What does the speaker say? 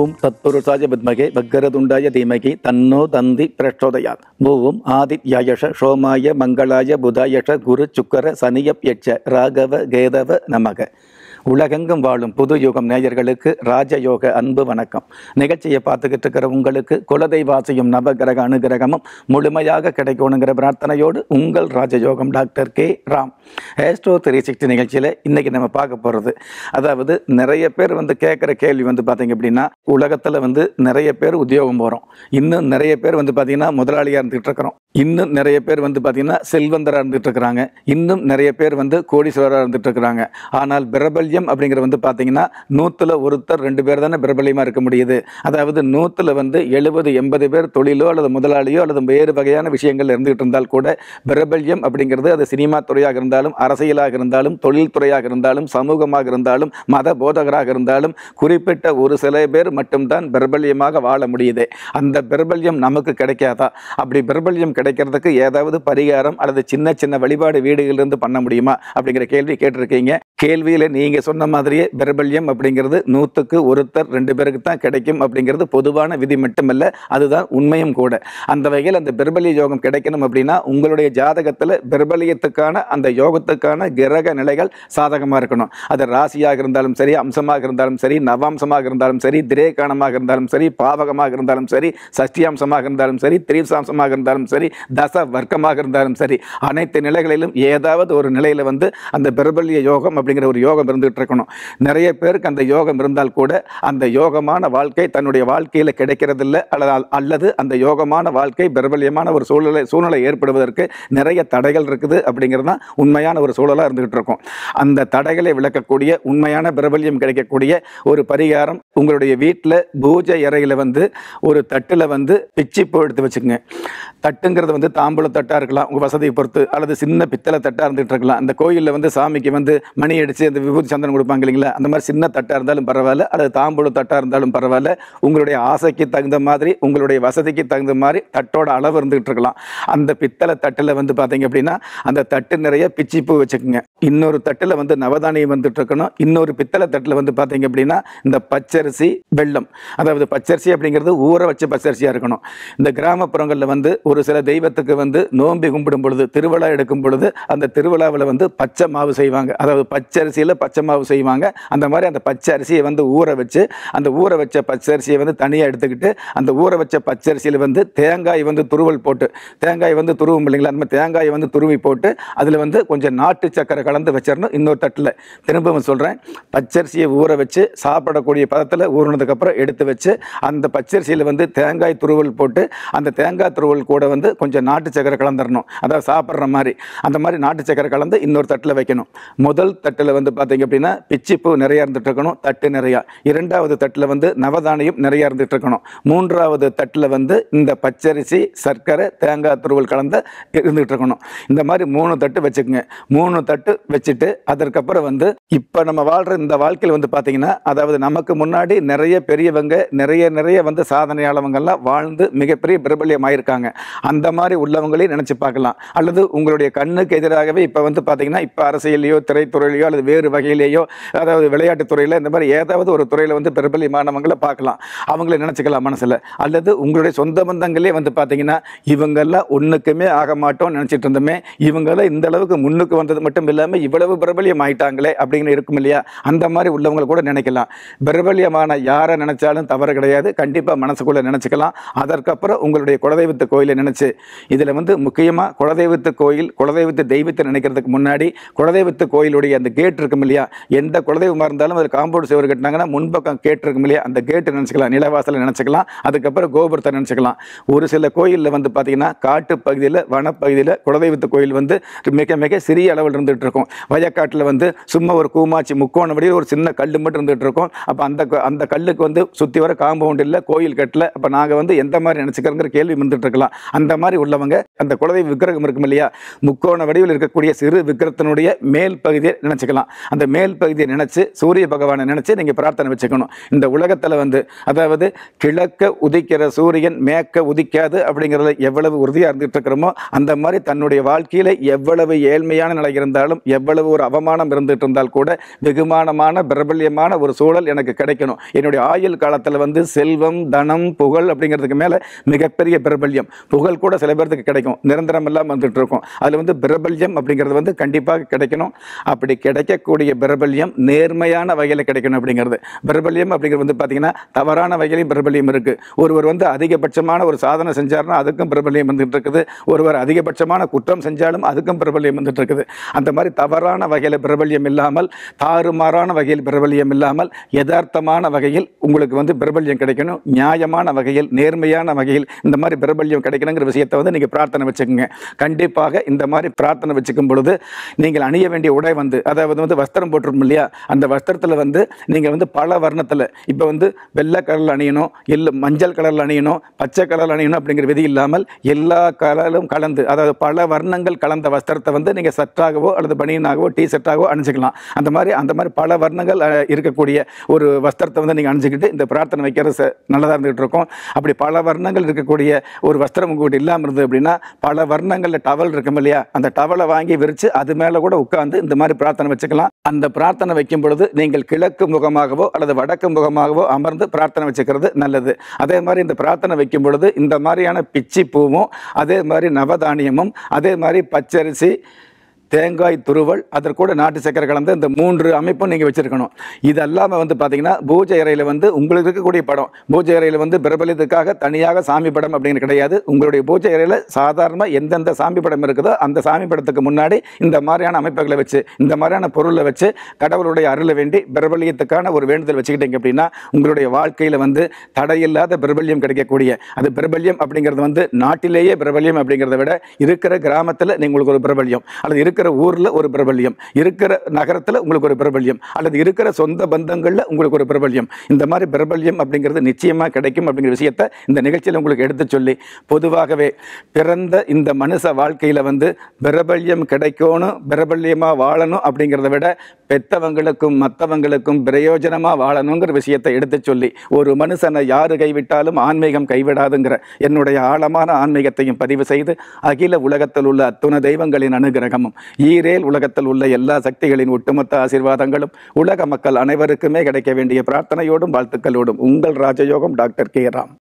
ஓம் தத்புருஷாய வித்மகே வக்கரதுண்டாய தீமகி தன்னோ தந்தி பிரச்சோதயாத் ஓம் ஆதித்யாயஷ சோமாய மங்களாய புதாயஷ குரு சுக்கர சனியப் யட்ச ராகவ கேதவ நமக உலகெங்கும் வாழும் புது யுகம் நேயர்களுக்கு ராஜயோக அன்பு வணக்கம் நிகழ்ச்சியை பார்த்துக்கிட்டு இருக்கிற உங்களுக்கு குலதெய்வாசியும் நவகிரக அனுகிரகமும் முழுமையாக கிடைக்கணுங்கிற பிரார்த்தனையோடு உங்கள் ராஜயோகம் doctor K Ram astro three sixty நிகழ்ச்சியில் இன்னைக்கு நம்ம பார்க்க போகிறது அதாவது நிறைய பேர் வந்து கேட்குற கேள்வி வந்து பார்த்தீங்க அப்படின்னா உலகத்தில் வந்து நிறைய பேர் உத்தியோகம் போகிறோம் இன்னும் நிறைய பேர் வந்து பார்த்தீங்கன்னா முதலாளியாக இருந்துகிட்டு இருக்கிறோம் இன்னும் நிறைய பேர் வந்து பார்த்தீங்கன்னா செல்வந்தராக இருந்துட்டு இருக்கிறாங்க இன்னும் நிறைய பேர் வந்து கோடீஸ்வரராக இருந்துட்டு இருக்கிறாங்க ஆனால் பிரபல்யம் அப்படிங்கிற வந்து பார்த்தீங்கன்னா நூற்றில் ஒருத்தர் ரெண்டு பேர் தானே பிரபல்யமாக இருக்க முடியுது அதாவது நூற்றில் வந்து எழுபது எண்பது பேர் தொழிலோ அல்லது முதலாளியோ அல்லது வேறு வகையான விஷயங்கள் இருந்துகிட்டு இருந்தால் கூட பிரபல்யம் அப்படிங்கிறது அது சினிமா துறையாக இருந்தாலும் அரசியலாக இருந்தாலும் தொழில் துறையாக இருந்தாலும் சமூகமாக இருந்தாலும் மத போதகராக இருந்தாலும் குறிப்பிட்ட ஒரு சில பேர் மட்டும்தான் பிரபல்யமாக வாழ முடியுது அந்த பிரபல்யம் நமக்கு கிடைக்காதா அப்படி பிரபல்யம் கிடைக்கிறதுக்கு ஏதாவது பரிகாரம் அல்லது சின்ன சின்ன வழிபாடு வீடுகளிலிருந்து பண்ண முடியுமா அப்படிங்கிற கேள்வி கேட்டிருக்கீங்க கேள்வியில் நீங்கள் சொன்ன மாதிரியே பிரபல்யம் அப்படிங்கிறது நூற்றுக்கு ஒருத்தர் ரெண்டு பேருக்கு தான் கிடைக்கும் அப்படிங்கிறது பொதுவான விதி மட்டுமல்ல அதுதான் உண்மையும் கூட அந்த வகையில் அந்த பிரபல்ய யோகம் கிடைக்கணும் அப்படின்னா உங்களுடைய ஜாதகத்தில் பிரபல்யத்துக்கான அந்த யோகத்துக்கான கிரக நிலைகள் சாதகமாக இருக்கணும் அது ராசியாக இருந்தாலும் சரி அம்சமாக இருந்தாலும் சரி நவாம்சமாக இருந்தாலும் சரி திரேகானமாக இருந்தாலும் சரி பாவகமாக இருந்தாலும் சரி சஷ்டியாம்சமாக இருந்தாலும் சரி திரீசாம்சமாக இருந்தாலும் சரி தச வர்க்கமாக இருந்தாலும் சரி அனைத்து நிலைகளிலும் ஏதாவது ஒரு நிலையில் வந்து அந்த பிரபல்ய யோகம் அப்படிங்கிற ஒரு யோகம் இருந்துகிட்டு இருக்கணும் நிறைய பேருக்கு அந்த யோகம் இருந்தால் கூட அந்த யோகமான வாழ்க்கை தன்னுடைய வாழ்க்கையில் கிடைக்கிறதில்ல அல்லது அல்லது அந்த யோகமான வாழ்க்கை பிரபல்யமான ஒரு சூழ்நிலை சூழ்நிலை ஏற்படுவதற்கு நிறைய தடைகள் இருக்குது அப்படிங்கிறது தான் உண்மையான ஒரு சூழலாக இருந்துகிட்டு இருக்கும் அந்த தடைகளை விளக்கக்கூடிய உண்மையான பிரபல்யம் கிடைக்கக்கூடிய ஒரு பரிகாரம் உங்களுடைய வீட்டில் பூஜை அறையில் வந்து ஒரு தட்டில் வந்து பிச்சிப்பூ எடுத்து வச்சுக்கோங்க தட்டுங்கிறது வந்து தாம்பூல தட்டாக இருக்கலாம் உங்கள் வசதியை பொறுத்து அல்லது சின்ன பித்தளை தட்டாக இருந்துகிட்டு இருக்கலாம் அந்த கோயிலில் வந்து சாமிக்கு வந்து மணி அடித்து அந்த விபூதி சந்தனம் கொடுப்பாங்க இல்லைங்களா அந்த மாதிரி சின்ன தட்டாக இருந்தாலும் பரவாயில்ல அல்லது தாம்பூல தட்டாக இருந்தாலும் பரவாயில்ல உங்களுடைய ஆசைக்கு தகுந்த மாதிரி உங்களுடைய வசதிக்கு தகுந்த மாதிரி தட்டோட அளவு இருந்துகிட்டு இருக்கலாம் அந்த பித்தளை தட்டில் வந்து பார்த்தீங்க அப்படின்னா அந்த தட்டு நிறைய பிச்சிப்பூ வச்சுக்கோங்க இன்னொரு தட்டில் வந்து நவதானியம் வந்துட்டு இருக்கணும் இன்னொரு பித்தளை தட்டில் வந்து பார்த்தீங்க அப்படின்னா இந்த பச்சரிசி வெள்ளம் அதாவது பச்சரிசி அப்படிங்கிறது ஊற வச்ச பச்சரிசியாக இருக்கணும் இந்த கிராமப்புறங்களில் வந்து ஒரு சில தெய்வத்துக்கு வந்து நோம்பி கும்பிடும் பொழுது திருவிழா எடுக்கும் பொழுது அந்த திருவிழாவில் வந்து பச்சை மாவு செய்வாங்க அதாவது பச்சரிசியில் பச்சை மாவு செய்வாங்க அந்த மாதிரி அந்த பச்சை அரிசியை வந்து ஊற வச்சு அந்த ஊற வச்ச பச்சரிசியை வந்து தனியாக எடுத்துக்கிட்டு அந்த ஊற வச்ச பச்சரிசியில் வந்து தேங்காய் வந்து துருவல் போட்டு தேங்காய் வந்து துருவும் இல்லைங்களா அந்த மாதிரி தேங்காயை வந்து துருவி போட்டு அதில் வந்து கொஞ்சம் நாட்டு சக்கரை கலந்து வச்சிடணும் இன்னொரு தட்டில் திரும்பவும் சொல்கிறேன் பச்சரிசியை ஊற வச்சு சாப்பிடக்கூடிய பதத்தில் ஊறினதுக்கப்புறம் எடுத்து வச்சு அந்த பச்சரிசியில் வந்து தேங்காய் துருவல் போட்டு அந்த தேங்காய் துருவல் கூட வந்து கொஞ்சம் நாட்டு சக்கரை கலந்துடணும் அதாவது சாப்பிட்ற மாதிரி அந்த மாதிரி நாட்டு சக்கரை கலந்து இன்னொரு தட்டில் வைக்கணும் முதல் தட்டில் வந்து பார்த்தீங்க அப்படின்னா பிச்சிப்பூ நிறையா இருந்துட்டு இருக்கணும் தட்டு நிறையா இரண்டாவது தட்டில் வந்து நவதானியம் நிறையா இருந்துட்டு இருக்கணும் மூன்றாவது தட்டில் வந்து இந்த பச்சரிசி சர்க்கரை தேங்காய் துருவல் கலந்த இருந்துகிட்டு இருக்கணும் இந்த மாதிரி மூணு தட்டு வச்சுக்கோங்க மூணு தட்டு வச்சுட்டு அதற்கப்புறம் வந்து இப்போ நம்ம வாழ்கிற இந்த வாழ்க்கையில் வந்து பார்த்தீங்கன்னா அதாவது நமக்கு முன்னாடி நிறைய பெரியவங்க நிறைய நிறைய வந்து சாதனையாளவங்கெல்லாம் வாழ்ந்து மிகப்பெரிய பிரபல்யம் ஆயிருக்காங்க அந்த மாதிரி உள்ளவங்களையும் நினச்சி பார்க்கலாம் அல்லது உங்களுடைய கண்ணுக்கு எதிராகவே இப்போ வந்து பார்த்தீங்கன்னா இப்போ அரசியலையோ திரைத்துறையிலையோ அல்லது வேறு வகையிலேயோ அதாவது விளையாட்டுத் துறையில் இந்த மாதிரி ஏதாவது ஒரு துறையில் வந்து பிரபல்யமானவங்களை பார்க்கலாம் அவங்கள நினச்சிக்கலாம் மனசில் அல்லது உங்களுடைய சொந்த பந்தங்களே வந்து பார்த்தீங்கன்னா இவங்கெல்லாம் ஒன்றுக்குமே ஆக மாட்டோம்னு நினச்சிட்டு இருந்தோமே இவங்கெல்லாம் இந்த அளவுக்கு முன்னுக்கு வந்தது மட்டும் இல்லாமல் இவ்வளவு பிரபல்யம் ஆயிட்டாங்களே அப்படின்னு இருக்கும் இல்லையா அந்த மாதிரி உள்ளவங்களை கூட நினைக்கலாம் பிரபல்யமான யாரை நினைச்சாலும் தவறு கிடையாது கண்டிப்பாக மனசுக்குள்ளே நினச்சிக்கலாம் அதற்கப்புறம் உங்களுடைய குலதெய்வத்து கோயிலை நினச்சி இதில் வந்து முக்கியமாக குலதெய்வத்து கோயில் குலதெய்வத்து தெய்வத்தை நினைக்கிறதுக்கு முன்னாடி குலதெய்வத்து கோயிலுடைய அந்த கேட் இருக்கும் இல்லையா எந்த குலதெய்வமாக இருந்தாலும் அது காம்பவுண்ட் சுவர் கட்டினாங்கன்னா முன்பக்கம் கேட் இருக்கும் இல்லையா அந்த கேட்டு நினச்சிக்கலாம் நிலவாசலை நினச்சிக்கலாம் அதுக்கப்புறம் கோபுரத்தை நினச்சிக்கலாம் ஒரு சில கோயிலில் வந்து பார்த்தீங்கன்னா காட்டு பகுதியில் வனப்பகுதியில் குலதெய்வத்து கோயில் வந்து மிக மிக சிறிய அளவில் இருந்துகிட்டு இருக்கும் வயக்காட்டில் வந்து சும்மா ஒரு கூமாச்சி முக்கோண வடிவில் ஒரு சின்ன கல் மட்டும் இருந்துகிட்டு இருக்கும் அப்போ அந்த க- அந்த கல்லுக்கு வந்து சுற்றி வர காம்பவுண்ட் இல்லை கோயில் கட்டல அப்போ நாங்கள் வந்து எந்த மாதிரி நினச்சிக்கிறோங்கிற கேள்வி வந்துட்டு இருக்கலாம் அந்த மாதிரி உள்ளவங்க அந்த குலதெய்வ விக்கிரகம் இருக்கும் இல்லையா முக்கோண வடிவில் இருக்கக்கூடிய சிறு விக்கிரத்தினுடைய மேல் பகுதியை நினச்சிக்கலாம் அந்த மேல் மேல் பகுதியை நினைச்சு சூரிய பகவானை நினைச்சு நீங்க பிரார்த்தனை வச்சுக்கணும் இந்த உலகத்துல வந்து அதாவது கிழக்க உதிக்கிற சூரியன் மேற்க உதிக்காது அப்படிங்கிறதுல எவ்வளவு உறுதியா இருந்துட்டு இருக்கிறோமோ அந்த மாதிரி தன்னுடைய வாழ்க்கையில எவ்வளவு ஏழ்மையான நிலை இருந்தாலும் எவ்வளவு ஒரு அவமானம் இருந்துட்டு இருந்தால் கூட வெகுமானமான பிரபல்யமான ஒரு சூழல் எனக்கு கிடைக்கணும் என்னுடைய ஆயுள் காலத்துல வந்து செல்வம் தனம் புகழ் அப்படிங்கிறதுக்கு மேல மிகப்பெரிய பிரபல்யம் புகழ் கூட சில பேர்த்துக்கு கிடைக்கும் நிரந்தரம் எல்லாம் வந்துட்டு இருக்கும் அதுல வந்து பிரபல்யம் அப்படிங்கிறது வந்து கண்டிப்பாக கிடைக்கணும் அப்படி கிடைக்கக்கூடிய பிரபல்யம் நேர்மையான வகையில் கிடைக்கணும் அப்படிங்கிறது பிரபல்யம் அப்படிங்கிறது வந்து பார்த்தீங்கன்னா தவறான வகையிலையும் பிரபல்யம் இருக்கு ஒருவர் வந்து அதிகபட்சமான ஒரு சாதனை செஞ்சாருன்னா அதுக்கும் பிரபல்யம் வந்துட்டு இருக்குது ஒருவர் அதிகபட்சமான குற்றம் செஞ்சாலும் அதுக்கும் பிரபல்யம் வந்துட்டு இருக்குது அந்த மாதிரி தவறான வகையில் பிரபல்யம் இல்லாமல் தாறுமாறான வகையில் பிரபல்யம் இல்லாமல் யதார்த்தமான வகையில் உங்களுக்கு வந்து பிரபல்யம் கிடைக்கணும் நியாயமான வகையில் நேர்மையான வகையில் இந்த மாதிரி பிரபல்யம் கிடைக்கணுங்கிற விஷயத்தை வந்து நீங்கள் பிரார்த்தனை வச்சுக்கோங்க கண்டிப்பாக இந்த மாதிரி பிரார்த்தனை வச்சுக்கும் பொழுது நீங்கள் அணிய வேண்டிய உடை வந்து அதாவது வந்து வஸ்திரம் போட்டிருக்கும் இல்லையா அந்த வஸ்திரத்தில் வந்து நீங்கள் வந்து பல வர்ணத்தில் இப்போ வந்து வெள்ளை கலரில் அணியணும் இல்லை மஞ்சள் கலரில் அணியணும் பச்சை கலரில் அணியணும் அப்படிங்கிற விதி இல்லாமல் எல்லா கலரும் கலந்து அதாவது பல வர்ணங்கள் கலந்த வஸ்திரத்தை வந்து நீங்கள் சட்டாகவோ அல்லது பனியனாகவோ டி ஷர்ட்டாகவோ அணிஞ்சிக்கலாம் அந்த மாதிரி அந்த மாதிரி பல வர்ணங்கள் அஹ், இருக்கக்கூடிய ஒரு வஸ்திரத்தை வந்து நீங்கள் அணிஞ்சிக்கிட்டு இந்த பிரார்த்தனை வைக்கிறது ச- நல்லதா இருந்துகிட்டு இருக்கும் அப்படி பல வர்ணங்கள் இருக்கக்கூடிய ஒரு வஸ்திரம் உங்ககிட்ட இல்லாமல் இருந்தது அப்படின்னா பல வர்ணங்களில் டவல் இருக்கும் இல்லையா அந்த டவலை வாங்கி விரித்து அது மேலே கூட உட்கார்ந்து இந்த மாதிரி பிரார்த்தனை வச்சுக்கலாம் அந்த பிரார்த்தனை வைக்கும் பொழுது நீங்கள் கிழக்கு முகமாகவோ அல்லது வடக்கு முகமாகவோ அமர்ந்து பிரார்த்தனை வச்சுக்கிறது நல்லது அதே மாதிரி இந்த பிரார்த்தனை வைக்கும் பொழுது இந்த மாதிரியான பிச்சி பூவும் அதே மாதிரி நவதானியமும் அதே மாதிரி பச்சரிசி தேங்காய் துருவல் அதற்கூட நாட்டு சக்கரை கலந்த இந்த மூன்று அமைப்பும் நீங்கள் வச்சிருக்கணும் இது அல்லாமல் வந்து பார்த்தீங்கன்னா பூஜை அறையில் வந்து உங்களுக்கு இருக்கக்கூடிய படம் பூஜை அறையில் வந்து பிரபலியத்துக்காக தனியாக சாமி படம் அப்படின்னு கிடையாது உங்களுடைய பூஜை அறையில் சாதாரணமாக எந்தெந்த சாமி படம் இருக்குதோ அந்த சாமி படத்துக்கு முன்னாடி இந்த மாதிரியான அமைப்புகளை வச்சு இந்த மாதிரியான பொருளை வச்சு கடவுளுடைய அருளை வேண்டி பிரபலியத்துக்கான ஒரு வேண்டுதல் வச்சுக்கிட்டீங்க அப்படின்னா உங்களுடைய வாழ்க்கையில் வந்து தடையில்லாத பிரபல்யம் கிடைக்கக்கூடிய அது பிரபல்யம் அப்படிங்கிறது வந்து நாட்டிலேயே பிரபல்யம் அப்படிங்கிறத விட இருக்கிற கிராமத்தில் நீங்கள் உங்களுக்கு ஒரு பிரபல்யம் அல்லது இருக்கிற ஊரில் ஒரு பிரபல்யம் இருக்கிற நகரத்தில் உங்களுக்கு ஒரு பிரபல்யம் அல்லது இருக்கிற சொந்த பந்தங்களில் உங்களுக்கு ஒரு பிரபல்யம் இந்த மாதிரி பிரபல்யம் அப்படிங்கிறது நிச்சயமாக கிடைக்கும் அப்படிங்கிற விஷயத்தை இந்த நிகழ்ச்சியில் உங்களுக்கு எடுத்து சொல்லி பொதுவாகவே பிறந்த இந்த மனுஷ வாழ்க்கையில் வந்து பிரபல்யம் கிடைக்கணும் பிரபல்யமாக வாழணும் அப்படிங்கிறத விட பெத்தவங்களுக்கும் மற்றவங்களுக்கும் பிரயோஜனமாக வாழணுங்கிற விஷயத்தை எடுத்து சொல்லி ஒரு மனுஷனை யாரு கைவிட்டாலும் ஆன்மீகம் கைவிடாதுங்கிற என்னுடைய ஆழமான ஆன்மீகத்தையும் பதிவு செய்து அகில உலகத்தில் உள்ள அத்துண தெய்வங்களின் அனுகிரகமும் ஈரேல் உலகத்தில் உள்ள எல்லா சக்திகளின் ஒட்டுமொத்த ஆசீர்வாதங்களும் உலக மக்கள் அனைவருக்குமே கிடைக்க வேண்டிய பிரார்த்தனையோடும் வாழ்த்துக்களோடும் உங்கள் ராஜயோகம் டாக்டர் கே ராம்